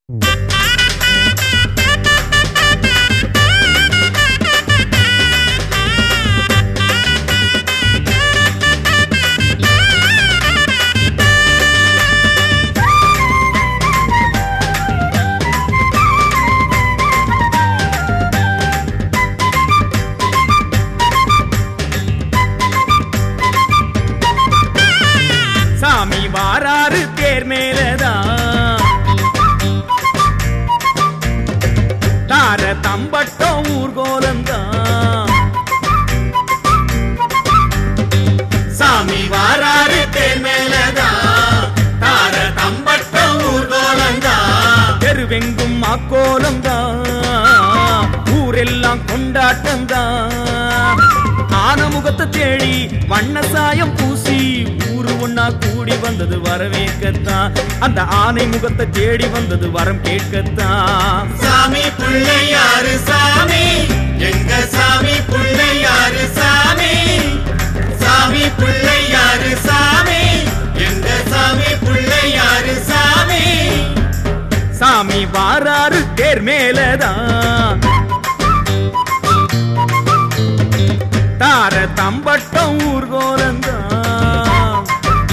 சாமி வாராரு தேர் மேலதான் தார தம்பட்டம் ஊர்கோலந்தான் சாமி வாராரு தேர் மேலதான் தார தம்பட்டம் ஊர்கோலந்தான் தெருவெங்கும் அக்கோலந்தான் ஊரெல்லாம் கொண்டாட்டம்தான் ஆனமுகத்தை தேடி வண்ண சாயம் பூசி ஊரு ஒன்னா கூடி வந்தது வரவேற்கத்தான் அந்த ஆனை முகத்தை தேடி வந்தது வரம் கேட்கத்தான் சாமி பிள்ளையாரு சாமி எங்க சாமி பிள்ளையாரு சாமி சாமி பிள்ளையாரு சாமி எங்க சாமி பிள்ளையாரு சாமி சாமி வாராரு தேர் மேலதான் தார தம்பட்டம் ஊர்கோலந்தான்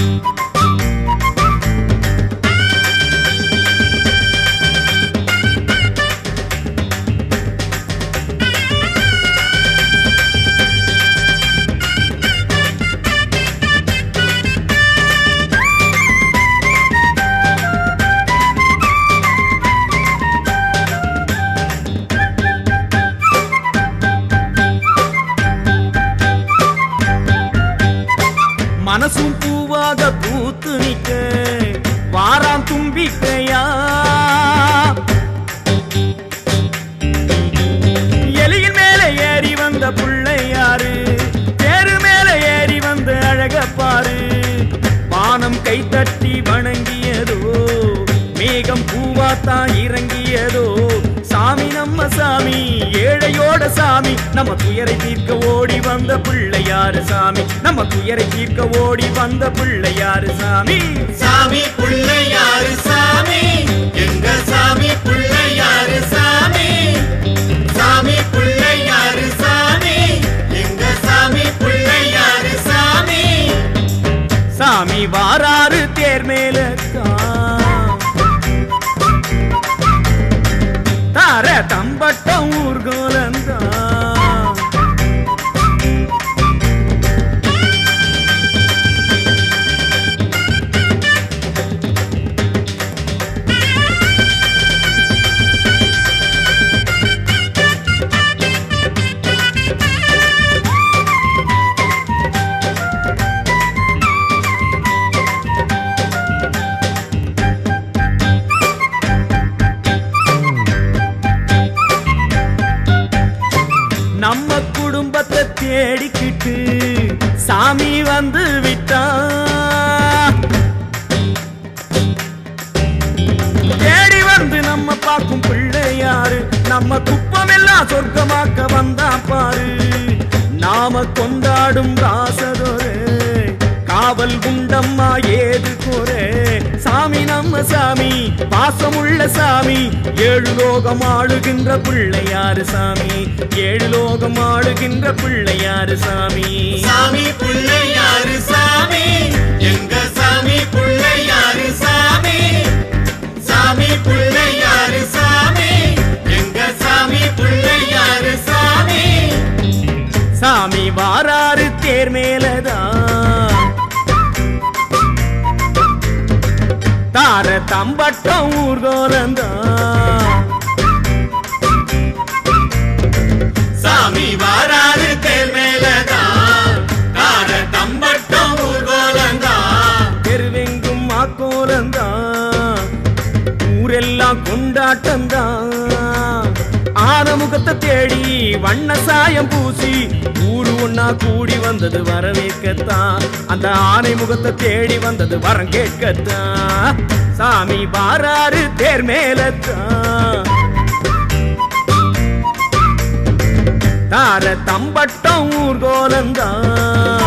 மனசும் பூவாக பூத்து நிக்க வாராம் தும்பிக்கையா எலியின் மேல ஏறி வந்த பிள்ளையாரு தேரு மேல ஏறி வந்த அழக பாரு வானம் கை தட்டி வணங்கியதோ மேகம் பூவாத்தான் இறங்கியதோ சாமி நம்ம சாமி ஏழையோட சாமி நம்ம துயரை தீர்க்க ஓடி வந்த பிள்ளையாரு சாமி நம்ம துயரை தீர்க்க ஓடி வந்த பிள்ளையாரு சாமி சாமி பிள்ளையாரு சாமி எங்க சாமி பிள்ளையாரு சாமி சாமி பிள்ளையாரு சாமி எங்க சாமி பிள்ளையாரு சாமி சாமி வாராரு தேர் மேல தார தம்பட்டம் ஊர்கோலந்தான் நம்ம குடும்பத்தை தேடிக்கிட்டு சாமி வந்து விட்டான் தேடி வந்து நம்ம பார்க்கும் பிள்ளையாரு நம்ம குப்பமெல்லாம் சொர்க்கமாக்க வந்தான் பாரு நாம கொண்டாடும் ராசதொரு காவல் குண்டம்மா ஏது குறை சாமி நம்ம சாமி பாசமுள்ள சாமி ஏழு லோகம் ஆளுகின்ற பிள்ளையாரு சாமி ஏழு லோகம் ஆளுகின்ற பிள்ளையாரு சாமி சாமி பிள்ளையாரு சாமி எங்க சாமி பிள்ளையாரு சாமி சாமி பிள்ளையாரு சாமி எங்க சாமி பிள்ளையாரு சாமி சாமி வாராரு தேர் மேலதான் தார தம்பட்டம் ஊர்கோலந்தான் சாமி வாராரு தேர் மேலதான் கார தம்பட்டம் ஊர்கோலந்தான் தெருவெங்கும் ஆக்கோலந்தான் ஊரெல்லாம் கொண்டாட்டம்தான் ஆனமுகத்தை தேடி வண்ண சாயம் பூசி ஊரு ஒன்னா கூடி வந்தது வரவேற்கத்தான் அந்த ஆனை முகத்தை தேடி வந்தது வரம் கேட்கத்தான் சாமி பாராரு தேர் மேலத்தான் தார தம்பட்டம் ஊர்கோலந்தான்